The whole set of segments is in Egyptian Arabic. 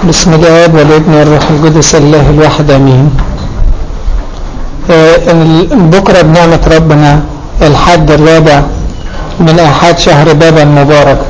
بسم الآب والابن والروح القدس الله الواحد امين بكرة بنعمة ربنا الحد الرابع من احد شهر بابا المبارك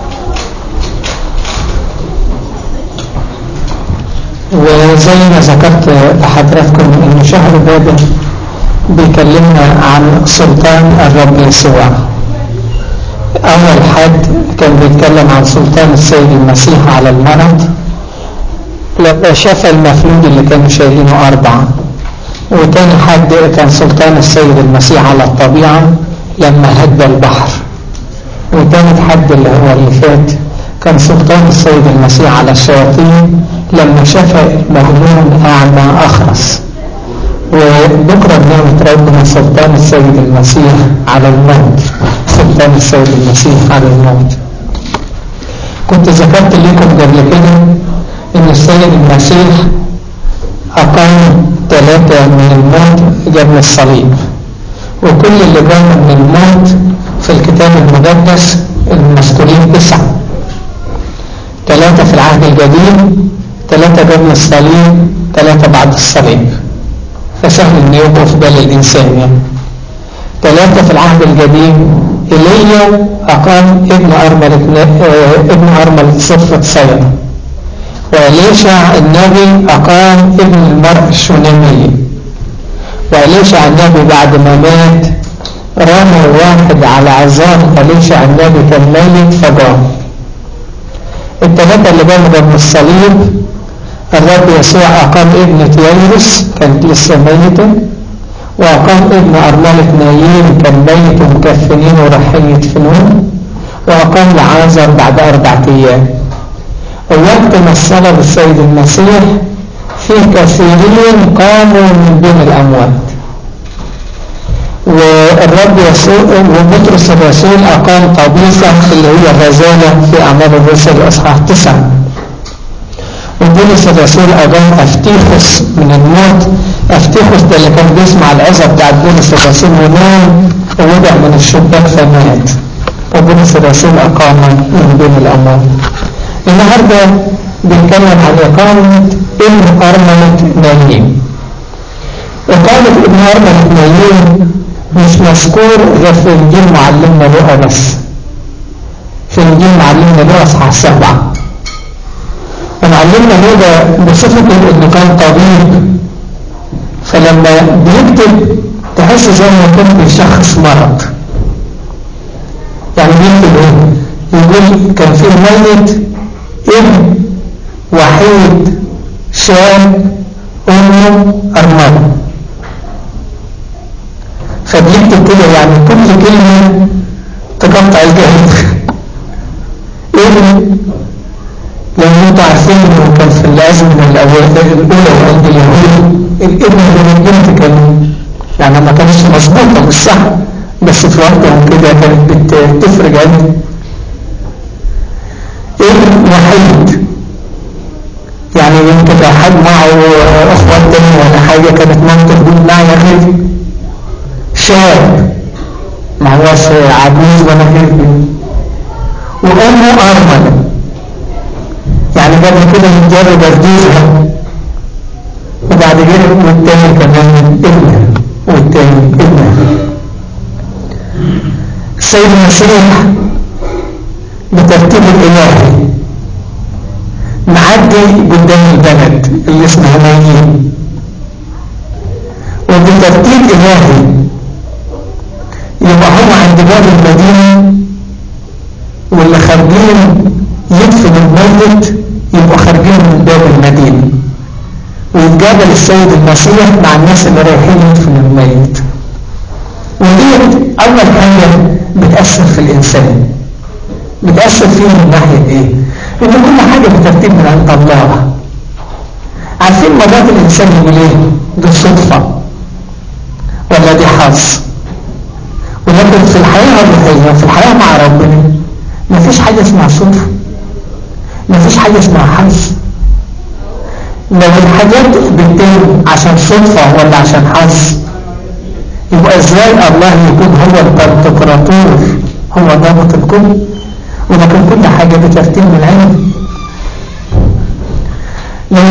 وزي ما ذكرت لحضراتكم ان شهر بابا بيكلمنا عن سلطان الرب يسوع اول حد كان بيتكلم عن سلطان السيد المسيح على المرض لما شاف المفلوج اللي كانوا شايلينه أربعة وتاني حد كان سلطان السيد المسيح على الطبيعة لما هد البحر وتالت حد اللي هو اللي فات كان سلطان السيد المسيح على الشياطين لما شفى مجنون أعمى أخرس وبكرة بنعمة ربنا سلطان السيد المسيح على الموت سلطان السيد المسيح على الموت كنت ذكرت لكم قبل كده ان السيد المسيح اقام ثلاثة من الموت قبل الصليب وكل اللي قام من الموت في الكتاب المقدس المذكورين تسعة ثلاثة في العهد القديم ثلاثة قبل الصليب ثلاثة بعد الصليب فسهل ان يبقوا في بال الانسان يعني ثلاثة في العهد القديم ايليا اقام ابن ارملة ابن ارملة صفة صيدا وإليشع النبي أقام ابن المرء الشونامية وإليشع النبي بعد ما مات رمى واحد على عظام إليشع النبي كان ميت فجاه الثلاثة اللي بلغوا من الصليب الرب يسوع أقام ابنة ييروس كانت لسه ميتة وأقام ابن أرملة نايين كان ميت ومكفنين ورايحين يدفنوه وأقام لعازر بعد أربعة أيام ووقت ما الصلب السيد المسيح في كثيرين قاموا من بين الأموات والرب يسوع وبطرس الرسول أقام طبيسة اللي هي الرزالة في أعمال الرسل أصحاح تسعة وبولس الرسول أقام أفتيخوس من الموت أفتيخوس ده اللي كان بيسمع العظة بتاعت بولس الرسول ونام ووضع من الشباك فمات وبولس الرسول أقام من بين الأموات النهاردة بنتكلم عن إقامة ابن أرملة نايم إقامة ابن أرملة نايم مش مذكور غير في إنجيل معلمنا لقى بس في إنجيل معلمنا لقى أصحاح سبعة ومعلمنا لقى بصفته إنه كان طبيب فلما بيكتب تحس زي ما يكون بيشخص مرض يعني بيكتب إيه؟ يقول كان في ميت ابن وحيد شاب أمه أرملة فبيكتب كده يعني كل كلمة تقطع الجهد ابن لأن انتوا عارفين انه كان في الأزمنة الأولى عند اليهود الابن من البنت كان يعني ما كانش مظبوطة مش صح بس في وقتهم كده كانت بتفرق عنه ابن وحيد يعني يمكن لو حد معه اخوات تاني ولا حاجة كانت مامته تقول معي يا خير شاب ما هوش عجوز ولا خير وامه ارملة يعني قبل كده يتجرب بردوزها وبعد كده والتاني كمان ابنها والتاني ابنها السيد المسيح بترتيب الإلهي معدي قدام البلد اللي اسمها نايين وبترتيب إلهي يبقى هم عند باب المدينة واللي خارجين يدفن الميت يبقوا خارجين من باب المدينة ويتقابل السيد المسيح مع الناس اللي رايحين يدفن الميت ودي أول حاجة بتأثر في الإنسان بتأثر فيه من ناحية ايه ان كل حاجة بترتيب من عند الله عارفين مرات الانسان يقول ايه دي صدفة ولا دي حظ ولكن في الحياة الروحية في الحياة مع ربنا مفيش حاجة اسمها صدفة مفيش حاجة اسمها حظ لو الحاجات بتتم عشان صدفة ولا عشان حظ يبقى ازاي الله يكون هو البنتقراطور هو ضابط الكل ولكن كل حاجة بترتيب من عنده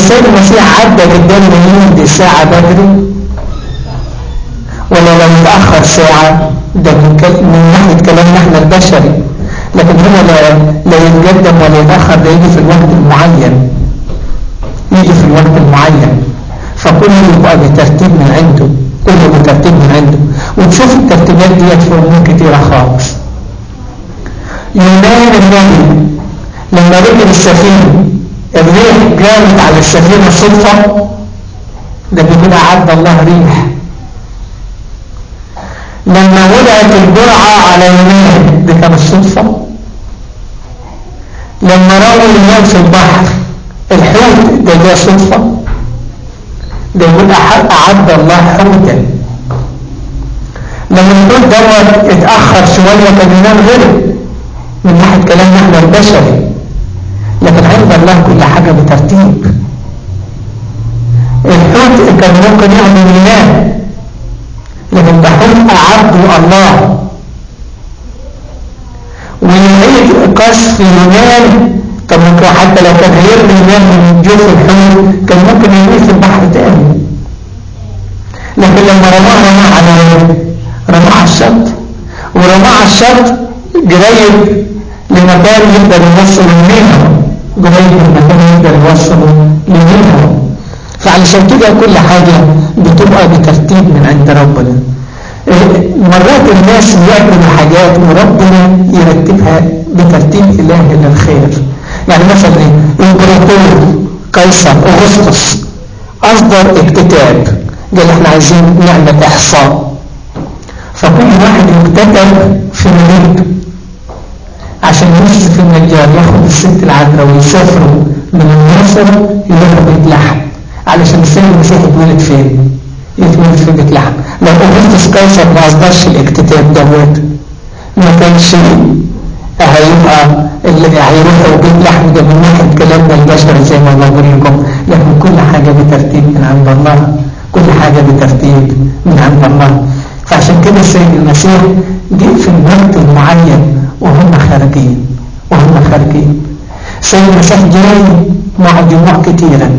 السيد المسيح عدى قدام مليون دي ساعة بدري ولا لو متأخر ساعة ده من, من ناحية كلامنا احنا البشري لكن هو لا, لا يتقدم ولا يتأخر ده يجي في الوقت المعين يجي في الوقت المعين فكله يبقى بترتيب من عنده كله بترتيب من عنده وتشوف الترتيبات ديت في امور كتيرة خالص يونان النبي لما ركب السفينة الريح جامت على السفينة صدفة ده بيقول أعد الله ريح لما وضعت الجرعة على يونان دي كانت صدفة لما رأوا يونان في البحر الحوت ده جاء صدفة ده يقول أعد الله حوتا لما نقول دوت اتأخر شوية كان ينام غيره من ناحية كلامنا احنا البشري لكن عند الله كل حاجة بترتيب الحوت كان ممكن يعمل ينام لكن ده حوت أعده الله ونعيد قصف ينام طب ممكن حتى لو كان هيرمي ينام من جوف الحوت كان ممكن يرميه في البحر تاني لكن لما رماه رماه على رماه على الشط ورماه على الشط قريب لمكان يقدر يوصل منه قريب لمكان يقدر يوصل لمنه فعلشان كده كل حاجة بتبقى بترتيب من عند ربنا مرات الناس يعملوا حاجات وربنا يرتبها بترتيب إلهي للخير يعني مثلا الامبراطور قيصر أغسطس أصدر اكتتاب قال احنا عايزين نعمل إحصاء فكل واحد يكتتب في مدينته عشان يمشي في النجار ياخد الست العذراء ويسافروا من الناصر يروحوا بيت لحم علشان السيد المسيح يتولد فين؟ يتولد في بيت لحم لو أغسطس قيصر ما أصدرش الاكتتاب دوت ما كانش هيبقى اللي هيروحوا بيت لحم ده من ناحية كلامنا البشري زي ما بقول لكم لكن كل حاجة بترتيب من عند الله كل حاجة بترتيب من عند الله فعشان كده السيد المسيح جه في الوقت المعين وهم خارجين وهم خارجين السيد المسيح جاي مع دموع كتيرة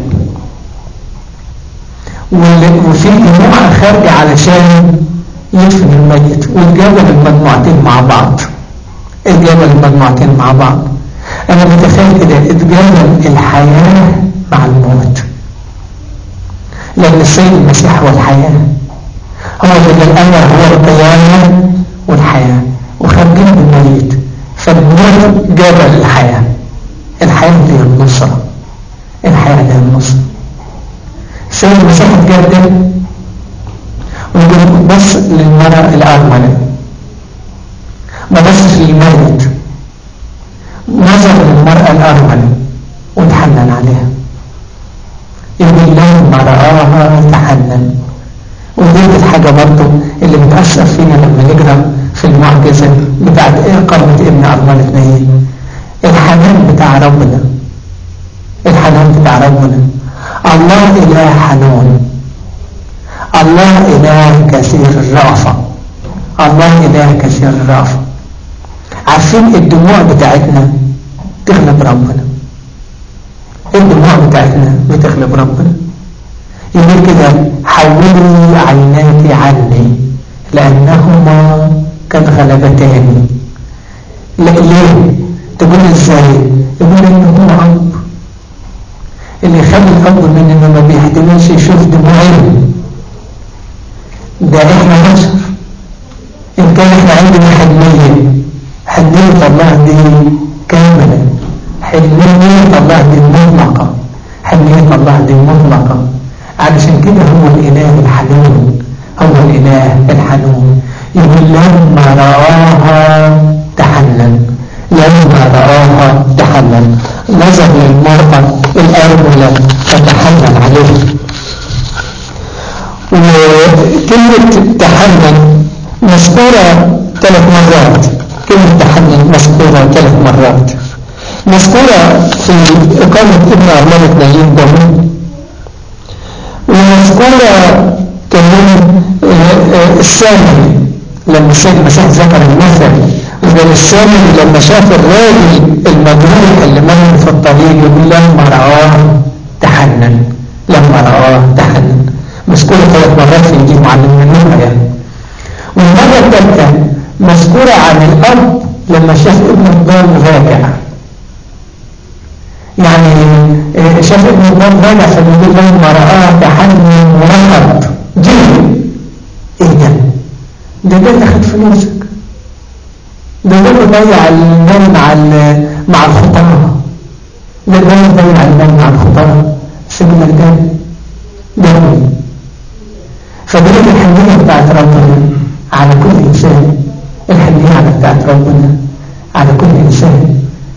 وفي دموع خارجة علشان يدفن الميت واتجابل المجموعتين مع بعض اتجابل المجموعتين مع بعض انا متخيل كده اتجابل الحياة مع الموت لأن السيد المسيح هو الحياة هو اللي الأول هو القيامة والحياة وخارجين بالميت فالموت جاب الحياة الحياة هي النصرة الحياة هي النصرة السيد المسيح اتجدد ويقول بص للمرأة الأرملة ما بصش للميت نظر للمرأة الأرملة وتحنن عليها يقول لما رآها تحنن ودي الحاجة برضو اللي بتأثر فينا لما نقرأ في المعجزة بتاعت إقامة ابن أرملة نايل الحنان بتاع ربنا الحنان بتاع ربنا الله إله حنون الله إله كثير الرأفة الله إله كثير الرأفة عارفين الدموع بتاعتنا تغلب ربنا الدموع بتاعتنا بتغلب ربنا يقول كده حولي عيناك عني لأنهما قد غلبتاني ليه تقول ازاي يقول انه هو اب اللي يخلي الاب من انه ما بيحتملش يشوف دموعين ده احنا بشر ان كان احنا عندنا حلمية حلمية الله دي كاملة حلمية الله دي مطلقة حلمية الله دي مطلقة علشان كده هو الإله الحنون هو الإله الحنون يقول لما رآها تحنن لما رآها تحنن نظر للمرأة الأرملة فتحنن عليه وكلمة تحنن مذكورة ثلاث مرات كلمة تحنن مذكورة ثلاث مرات مذكورة في إقامة ابن أرملة نايين دمون ومذكورة كمان السامري لما السيد المسيح ذكر المثل وقال السامري لما شاف الراجل المجروح اللي مر في الطريق يقول لما رآه تحنن ثلاث مرات في إنجيل معلمنا لوقا يعني والمرة الثالثة مذكورة عن الأب لما شاف ابنه الضال راجع يعني شاف ابنه الضال راجع فبيقول لما رآه تحنن ورفض جري ايه ده؟ ده ده اخد فلوسك ده ده ضيع المال مع مع الخطأ ده ده ضيع المال مع الخطأ سيبنا ده ده فدي الحنية بتاعت ربنا على كل إنسان الحنية على بتاعت ربنا على كل إنسان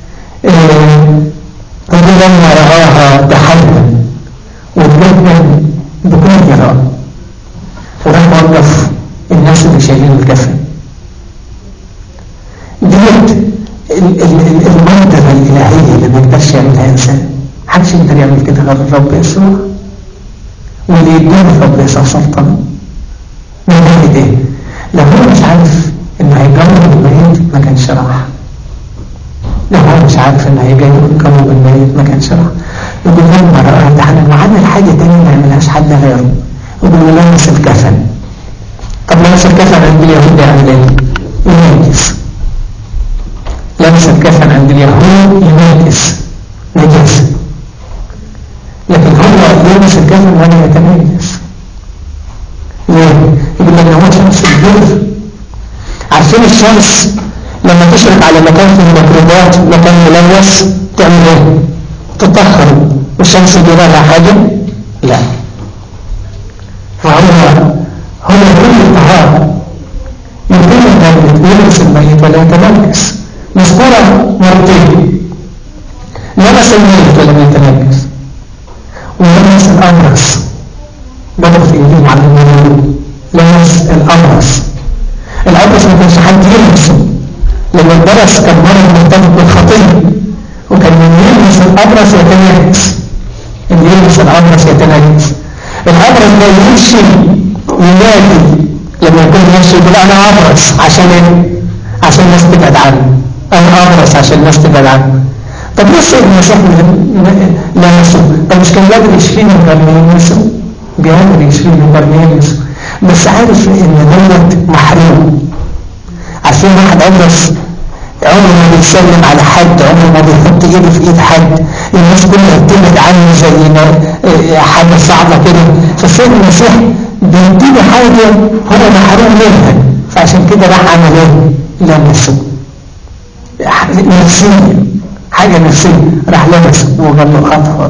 ربنا لما رآها تحنن وجدا بكل جراء وراح وقف الناس اللي شايلين الكفن ديت المنظر الإلهية اللي ما يقدرش يعملها إنسان محدش يقدر يعمل كده غير الرب يسوع واللي يدينا الرب يسوع سلطان من ناحية ايه؟ لو هو مش عارف انه هيجرب الميت ما كانش راح لو هو مش عارف انه هيجرب الميت ما كانش راح يقول لما رأى تحنن وعمل حاجة تانية ما يعملهاش حد غيره يقول له لمس الكفن طب لمس الكفن عند اليهود يعمل ايه؟ ينجس لمس الكفن عند اليهود ينجس نجس لكن هو يلمس الكفن ولا يتنجس ليه؟ يقول لك هو شمس البر عارفين الشمس لما تشرق على مكان فيه ميكروبات مكان ملوث تعمل ايه؟ تطهر والشمس يجي لها حاجه؟ لا فهو هو كل طهارة يكون الميت يلبس الميت ولا يتنجس مذكورة مرتين لمس الميت ولم يتنجس ولمس الأبرص برضه في إنجيل معلم لمس الأبرص الأبرص ما كانش حد يلمسه لأن البرص كان مرض مرتبط بالخطية وكان من يلمس الأبرص يتنجس اللي يلمس الأبرص يتنجس الأبرص ده يمشي ينادي لما يكون يمشي يقول أنا أبرص عشان إيه؟ عشان الناس تبعد عنه أنا أبرص عشان الناس تبعد عنه طب ليه السيد المسيح لمسه؟ طب مش كان قادر يشفيه من قبل ما يلمسه؟ قادر يشفيه من قبل ما يلمسه بس عارف إن دوت محروم عارفين واحد أبرص عمره ما بيتسلم على حد عمره ما بيحط ايده في ايد حد الناس كلها بتبعد عنه زي ما حاجه صعبه كده فالسيد المسيح بيديله حاجه هو محروم منها فعشان كده راح عمل ايه؟ لمسه نفسيه حاجه نفسيه راح لمسه وقال له اطهر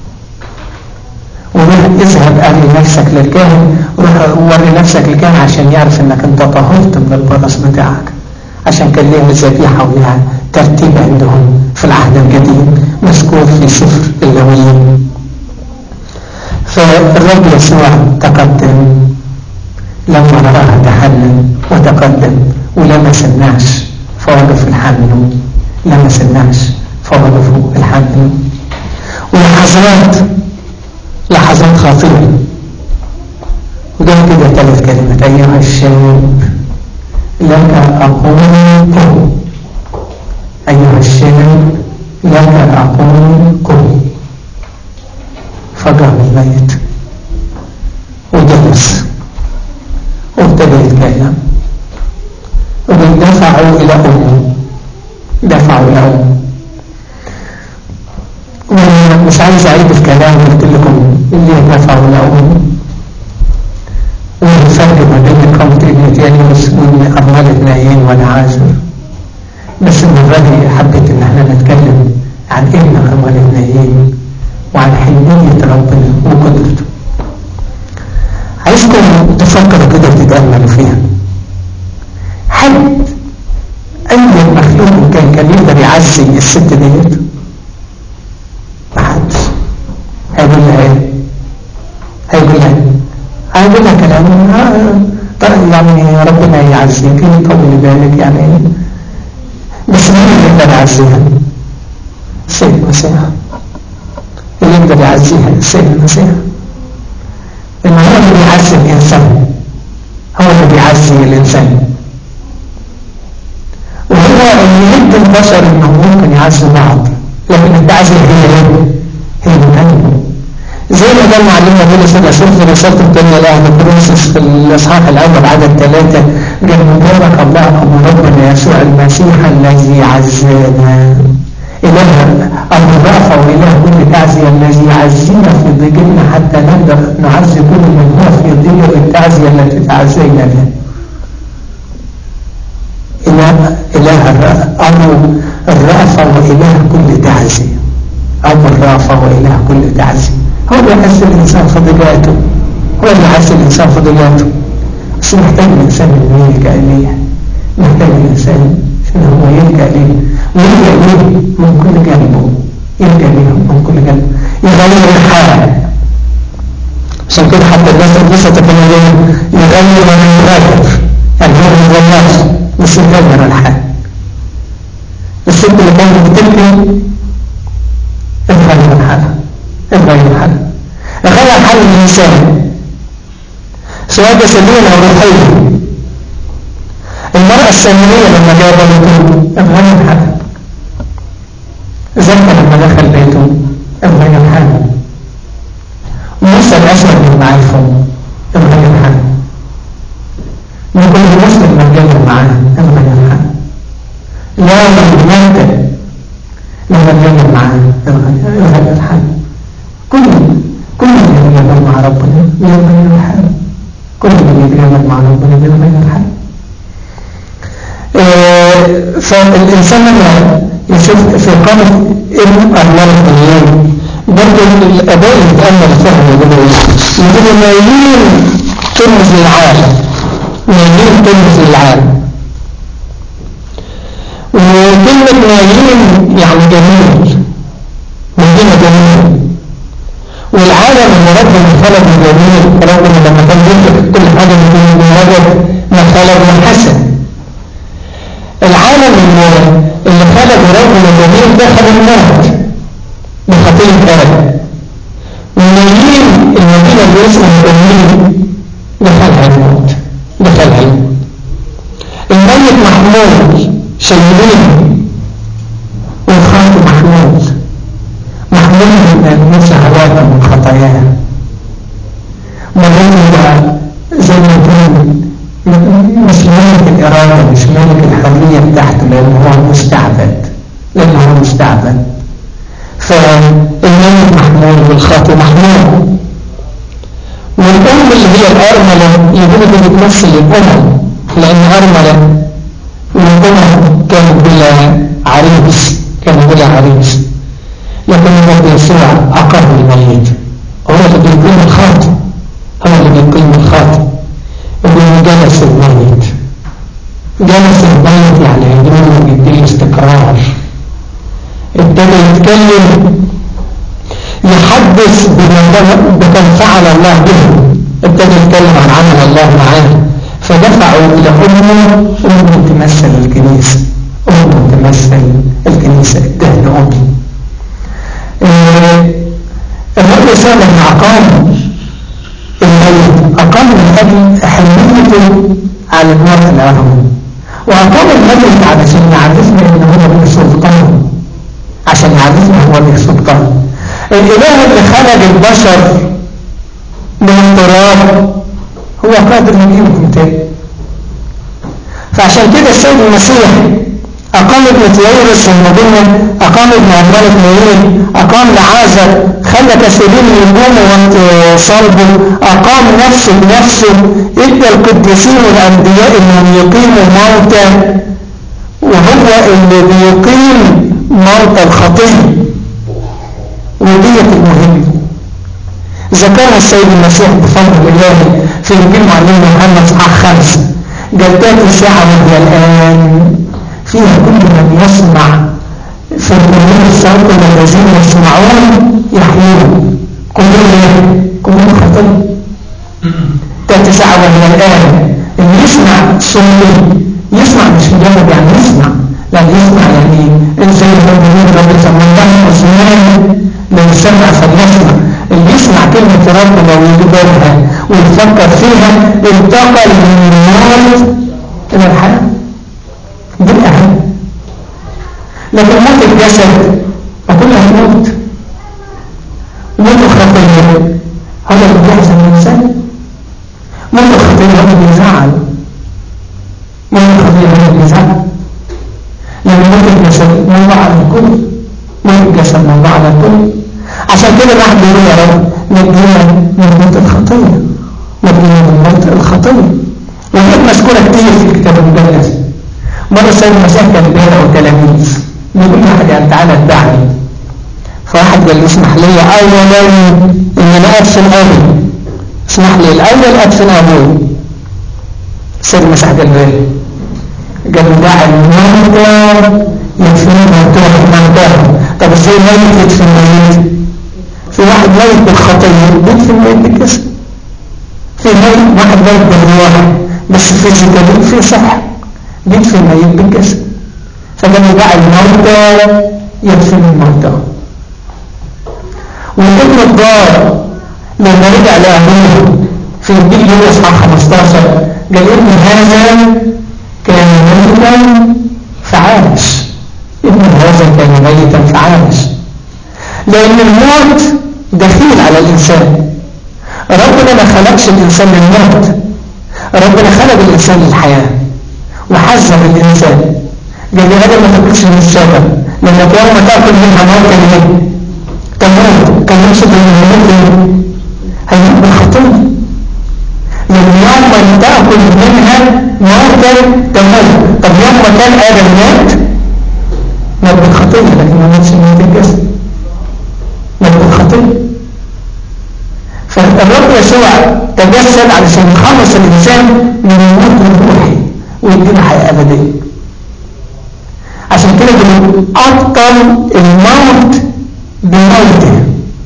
وروح اذهب اري نفسك للكاهن روح وري نفسك للكاهن عشان يعرف انك انت طهرت من البرص بتاعك عشان كان لهم ذبيحة ولها ترتيب عندهم في العهد القديم مذكور في سفر اللويين فالرب يسوع تقدم لما رآها تحنن وتقدم ولمس النعش فوقف الحمل لمس النعش فوقفوا الحمل ولحظات لحظات خاطئة وده كده ثلاث كلمات أيها الشاب لك أقول قم أيها الشاب لك أقول قم فقام الميت وجلس وابتدى يتكلم ودفعوا إلى أمه دفعوا إلى أمه ومش عايز أعيد الكلام قلت لكم اللي دفعوا إلى أمه والفرق ما بين قومة ابن تيانيوس وابن أرملة نايين والعازر بس المرة دي حبيت إن احنا نتكلم عن ابن أرملة نايين وعن حنية ربنا وقدرته عايزكم تفكروا كده وتتأملوا فيها حد أي مخلوق كان كان يقدر يعزي الست ديت ما حدش هيقول لها ايه هيقول لها هيقول لها كلام يعني ربنا يعزيك يطول بالك يعني بس مين اللي يقدر يعزيها السيد المسيح اللي يقدر يعزيها السيد المسيح لأن هو اللي بيعزي الإنسان هو اللي بيعزي الإنسان وهو اللي يدي البشر انهم ممكن يعزوا بعض لكن التعزية هي ايه؟ هي من قلبه زي ما قال معلمنا بولس الرسول في رسالته الثانية لأهل كورنثوس في الإصحاح الأول عدد ثلاثة قال مبارك الله أبو ربنا يسوع المسيح الذي عزانا إله أبو الرأفة وإله كل تعزية الذي يعزينا في ضيقنا حتى نقدر نعزي كل من هو في ضيق التعزية التي تعزينا بها إله إله أبو الرأفة وإله كل تعزية أبو الرأفة وإله كل تعزية هو اللي يعز الإنسان فضيلاته هو اللي يعز الإنسان فضيلاته بس محتاج الإنسان إنه يلقى إليه محتاج الإنسان إنه هو يلقى إليه ويلقى إليه من كل قلبه يلقى إليه من كل قلبه يغير الحال عشان كده حتى الناس القصة كانوا يغير من يغير يعني هو ما يغيرش بس يغير الحال الست اللي كانت بتبكي اتغير الحال اتغير الحال غير حال الإنسان سواء جسديا أو روحيا المرأة السامرية لما جاء بيته اتغير حالها زكى لما دخل بيته اتغير حالها موسى الأسود لما عرفه اتغير حالها كل مسلم ما اتكلم معاه اتغير حالها لا يمتد لما اتكلم معاه اتغير حالها كل كل من يتجامل مع ربنا يتغير الحال كل من يتجامل مع ربنا يتغير الحال آه فالإنسان لما يشوف في قامة ابن أهوال الدنيا برضه الأباء يتأمل فهم يقولوا يقولوا مايلين ترمز للعالم مايلين ترمز للعالم وكلمة مايلين يعني جميل مدينة جميل والعالم اللي ربنا خلقه جميل ربنا لما كان يخلق كل حاجة من مجرد ما خلقه حسن العالم اللي, اللي خلقه ربنا جميل دخل الموت بخطية آدم والنيين المدينة اللي اسمها جميل دخلها الموت دخلها الموت الميت محمول شايلينه والخاطئ محمول محمول من مسهواته من خطاياه مريض زي ما يقول مش ملك الإرادة مش ملك الحرية بتاعته لأنه هو مستعبد لأنه هو مستعبد فالملك محمول والخاطئ محمول والأم اللي هي الأرملة يقولوا دي بتمثل الأمم لأن أرملة والأمم كانت بلا عريس كانوا بلا عريس لكن الرب يسوع أقر الميت هو اللي بيقيم الخاطئ هو اللي بيقيم الخاطئ اللي جلس الميت جلس الميت يعني يدوم يديه استقرار ابتدى يتكلم يحدث بما فعل الله به ابتدى يتكلم عن عمل الله معاه فدفعوا إلى أمه أمه تمثل الكنيسة أمه تمثل الكنيسة الدهن أمه الرب سامح أقام الميت أقام من أجل حميته على الموت الأرض وأقام الميت علشان يعرفنا إن هو له سلطان عشان يعرفنا هو له سلطان الإله اللي خلق البشر من التراب هو قادر يجيبهم تاني فعشان كده السيد المسيح أقام ابن تيورس المدينة أقام ابن عمال نيين أقام لعازر خلى كثيرين يقوموا وقت صلبه أقام نفسه بنفسه إدى القديسين والأنبياء إنهم يقيموا موتى وهو اللي بيقيم موتى الخطية ودية المهمة ذكرها السيد المسيح بفضل الله في إنجيل معلم محمد صحاح خمسة قال تاتي ساعة وهي الآن فيها كل من يسمع في الأمور الصوت الذين يسمعون يحيون كلهم كلهم خطية تاتي ساعة وهي الآن اللي يسمع صوتي يسمع مش مجرد يعني يسمع لا يسمع يعني زي ما بنقول رب سمعنا عثمان لو سمع فليسمع اللي يسمع كلمة ربنا ويجبرها ويفكر فيها انتقل من الموت إلى الحياة دي الأهم لكن موت الجسد فكلها موت موت الخطية الجسد هو اللي بيحزن الإنسان موت الخطية هو اللي بيزعل موت الخطية هو اللي بيزعل لأن موت الجسد موضوع على الكل موت الجسد موضوع على الكل عشان كده الواحد بيقول يا رب نجينا من موت الخطية نجينا من موت الخطية وهي مذكورة كتير في الكتاب المقدس مرة السيد المسيح كان بيدعو تلاميذ بيقول واحد يعني تعالى اتبعني فواحد قال له اسمح لي اولا ان انا ادفن ابي اسمح لي الاول ادفن ابوي السيد المسيح قال له ايه؟ قال له دع الموتى يدفنون موتاهم موتاهم طب ازاي ميت يدفن ميت؟ في واحد ميت بالخطيه بيدفن ميت بالجسم في ميت واحد ميت بالروح بس فيزيكالي في صح بيدفن ميت بالجسم فقال له دع الموتى يدفن الموتى والابن الضار لما رجع لأبوه في البيت يوم اصحاح 15 قال ابن هذا كان ميتا فعاش ابن هذا كان ميتا فعاش لأن الموت دخيل على الإنسان ربنا ما خلقش الإنسان للموت ربنا خلق الإنسان للحياة وحذر الإنسان قال لي هذا ما تاكلش من الشجر لما يوم تاكل منها موتا ايه تموت كان يقصد ان الموت هيموت بالخطيه لان يوم ما تاكل منها موتا تموت طب يوم ما كان ادم مات مات بالخطيه لكن ما ماتش من الجسد مات بالخطيه فالرب يسوع تجسد علشان يخلص الانسان من الموت الروحي ويدينا حياه ابديه عشان كده بنقول أبطل الموت بموته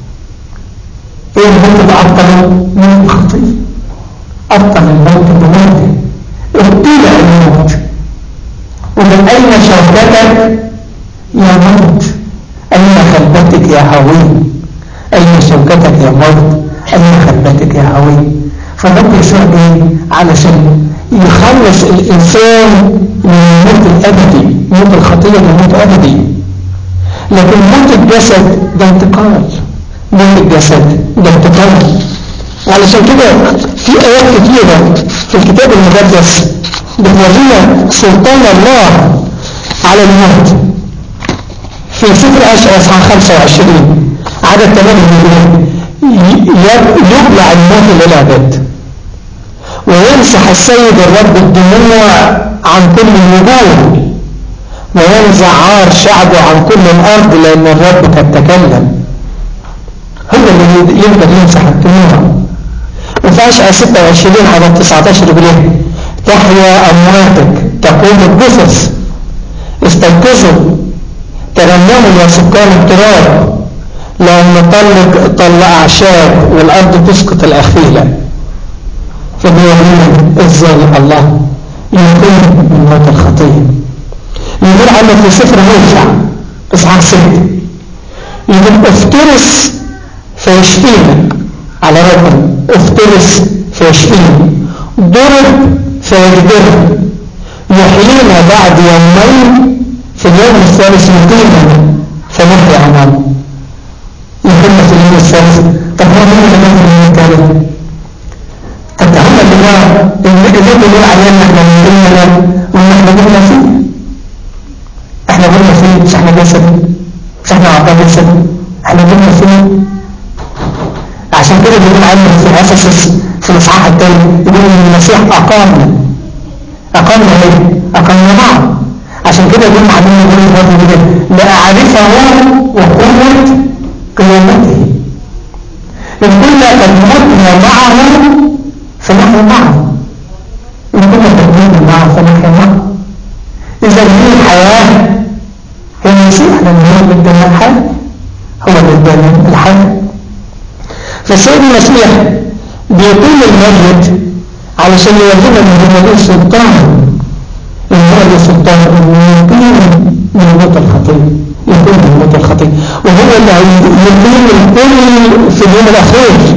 ايه الموت اللي أبطل موت الخطية أبطل الموت بموته ابتلع الموت ومن أين شوكتك يا موت أين خلبتك يا هوي أين شوكتك يا موت أين خلبتك يا هوي فالرب يسوع جاي علشان يخلص الإنسان من الموت الأبدي موت الخطية ده موت أبدي لكن موت الجسد ده انتقال موت الجسد ده انتقال علشان كده في آيات كتيرة في الكتاب المقدس بتورينا سلطان الله على الموت في سفر أشعر أصحاح 25 عدد 8 يبلع الموت للأبد ويمسح السيد الرب الدموع عن كل الوجوه وينزع عار شعبه عن كل الأرض لأن الرب قد تكلم هو اللي يقدر يمسح الدموع وفي أشعة 26 على 19 يقول ايه تحيا أمواتك تقوم الجثث استيقظوا ترنموا يا سكان التراب لأن طلق طل أعشاب والأرض تسقط الأخيلة فبيورينا ازاي الله يقوم من موت الخطيه يقول عنه في سفر موسع اصحاح ستة يقول افترس فيشفينا على ربنا افترس فيشفينا ضرب فيجبرنا يحيينا بعد يومين في اليوم الثالث يقيمنا فنحيا امامه يقيمنا في اليوم الثالث طب هو مين اللي مات في اليوم الثالث طب ده هم اللي هو اللي بيقول علينا احنا بنقولنا وان احنا قلنا فيه احنا قلنا فيه مش احنا جسد مش احنا اعضاء جسد احنا قلنا فيه عشان كده بيقول عنه في افسس في الاصحاح الثاني يقول ان المسيح اقامنا اقامنا ايه؟ اقامنا معه عشان كده يقول معلمنا يقول الوقت كده لاعرفه وقوه قيامته إن كنا قد متنا معه فنحن معه إن كنا قد متنا معه فنحن معه إذا هي الحياة هي المسيح لأن هو اللي ادانا الحياة هو اللي ادانا الحياة فالسيد المسيح بيقوم المجد علشان يورينا ان هو له سلطان ان هو له سلطان انه يقيم من موت الخطيه يقيم من موت الخطيه وهو اللي يقيم الكل في اليوم الاخير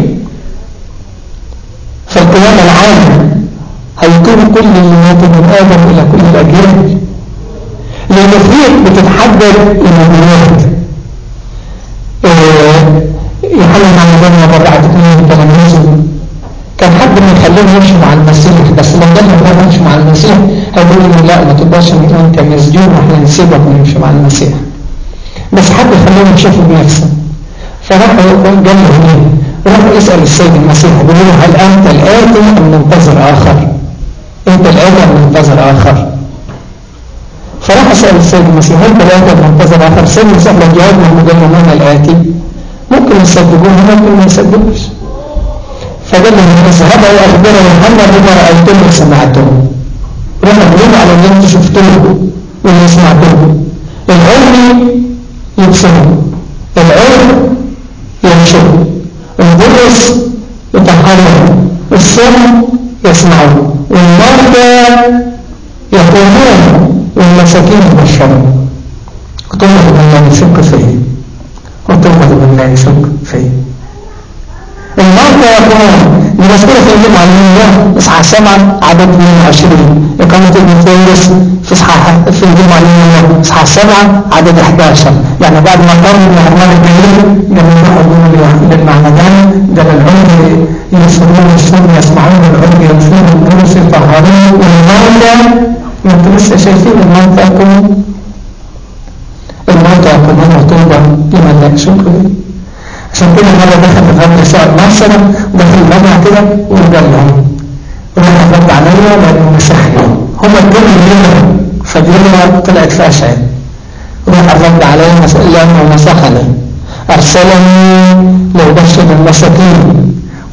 في القيامه العامه هيقيم كل اللي مات من ادم الى كل الاجيال لان فيك بتتحدد النبوات حل المعمدان وبعد اثنين تلاميذه كان حد من يخليهم يمشوا مع المسيح بس لما قال لهم يمشوا مع المسيح هيقولوا له لا ما تبقاش انت مسجون واحنا نسيبك ونمشي مع المسيح بس حد يخليهم يشوفوا بنفسه فراح قال لهم ايه راح يسأل السيد المسيح يقول له هل انت الآتي ام منتظر اخر انت الآتي ام منتظر اخر فراح اسأل السيد المسيح هل انت الآتي ام منتظر اخر السيد المسيح لو جاوبهم وقال لهم انا الآتي ممكن يصدقوه ممكن ما يصدقوش فقال لهم اذهبوا واخبروا يوحنا بما رايتم وسمعتم روحوا قولوا على اللي انتم شفتوه واللي سمعتوه العلم يبصروا العلم يمشوا البرص يطهرون السم يسمعون والمرضى يقومون والمساكين يبشرون وتؤمن بالله يشك فيه وتؤمن بالله يشك فيه المرضى يقومون المذكورة في الجمعة الأولى إصحاح 7 عدد 22 إقامة ابن فارس في إصحاح في الجمعة الأولى إصحاح 7 عدد 11 يعني بعد ما قام من الأعمال الجليل لما يروحوا للمعمدان ده العمر يسمعون السم يسمعون العمر يمشون الدروس يطهرون والمرضى ما انتم لسه شايفين المرضى يقومون المرضى يقومون وطوبى لمن لا يشكر عشان كده مرة دخل الرب يسوع المعصرة دخل المجمع كده وقال لهم راح الرب عليا لأنه مسحني هم الدنيا الليلة فالدنيا طلعت فيها شيء راح الرب عليا لأنه مسحني أرسلني لأبشر المساكين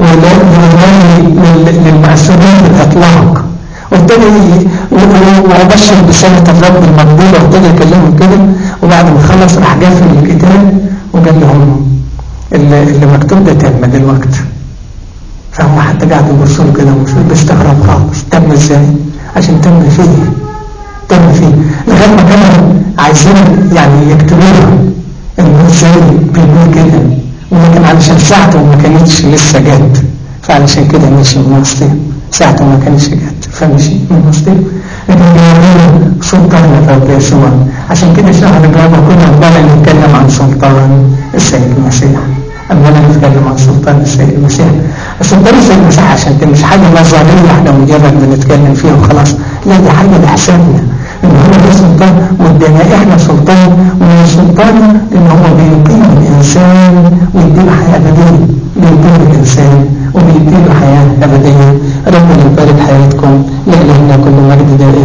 للمعسومين بالإطلاق وابتدى وأبشر بسنة الرب المقبولة وابتدى يكلمهم كده وبعد ما خلص راح جافل الكتاب وقال لهم اللي, اللي مكتوب ده تم دلوقتي فهم حتى قاعدوا يبصوا كده ومش بيستغرب خالص تم ازاي عشان تم فيه تم فيه لغايه ما كانوا عايزين يعني يكتبوها انه ازاي بيقول كده ولكن علشان ساعته ما كانتش لسه جت فعلشان كده مشي من وسطهم ساعته ما كانتش جت فمشي من وسطهم لكن بيعملوا سلطان الرب يسوع عشان كده شهر الجامعة كنا عمالنا نتكلم عن سلطان السيد المسيح عمالنا نتكلم عن سلطان السيد المسيح سلطان السيد المسيح عشان كده مش حاجة نظرية احنا مجرد بنتكلم فيها وخلاص لا دي حاجة لحسابنا ان هو ده سلطان وادانا احنا سلطان ومن سلطان ان هو بيقيم الانسان ويديله حياة ابدية بيقيم الانسان وبيديله حياة ابدية ربنا يبارك حياتكم لإلهنا كل مجد دائم